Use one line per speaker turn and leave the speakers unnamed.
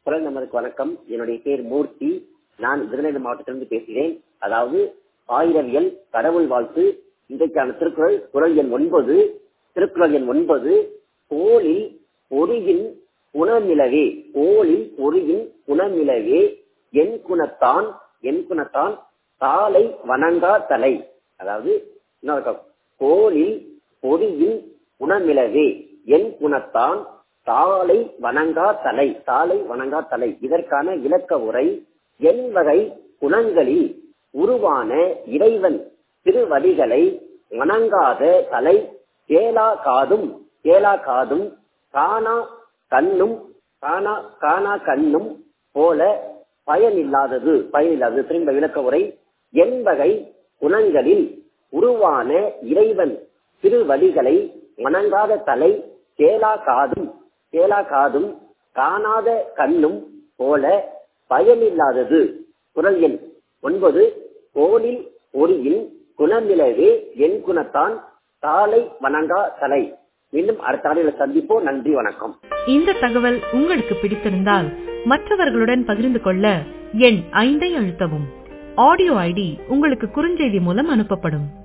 குரல் நமதுக்கு வணக்கம் என்னுடைய பேர் மூர்த்தி நான் விருதுநகர் மாவட்டத்திலிருந்து பேசுகிறேன் அதாவது ஆயிரவியல் கடவுள் வாழ்த்து இன்றைக்கான திருக்குறள் குரல் எண் ஒன்பது திருக்குறள் எண் ஒன்பது கோளில் பொறியின் குணமிலவே கோளில் பொறியின் குணமிலவே என் குணத்தான் என் குணத்தான் தாளை வணங்கா தலை அதாவது இன்னொரு பக்கம். கோளில் பொறியின் குணமிலவே என் குணத்தான் தாளை வணங்கா தலை தாளை வணங்கா தலை இதற்கான விளக்க உரை என் வகை குணங்களில் உருவான இறைவன் திருவடிகளை வணங்காத தலை கேளா காதும் கேளா காதும் காணா கண்ணும் காணா காணா கண்ணும் போல பயனில்லாதது பயனில்லாதது திரும்ப விளக்க உரை என் வகை குணங்களில் உருவான இறைவன் திருவடிகளை வணங்காத தலை கேளா காதும் கேளா காதும் காணாத கண்ணும் போல பயனில்லாதது குரல் எண் ஒன்பது கோலில் ஒரியில் குணமிலவே என் குணத்தான் தாளை வணங்கா தலை மீண்டும் அடுத்த ஆடியில் சந்திப்போம் நன்றி வணக்கம்
இந்த தகவல் உங்களுக்கு பிடித்திருந்தால் மற்றவர்களுடன் பகிர்ந்து கொள்ள எண் ஐந்தை அழுத்தவும் ஆடியோ ஐடி உங்களுக்கு குறுஞ்செய்தி மூலம் அனுப்பப்படும்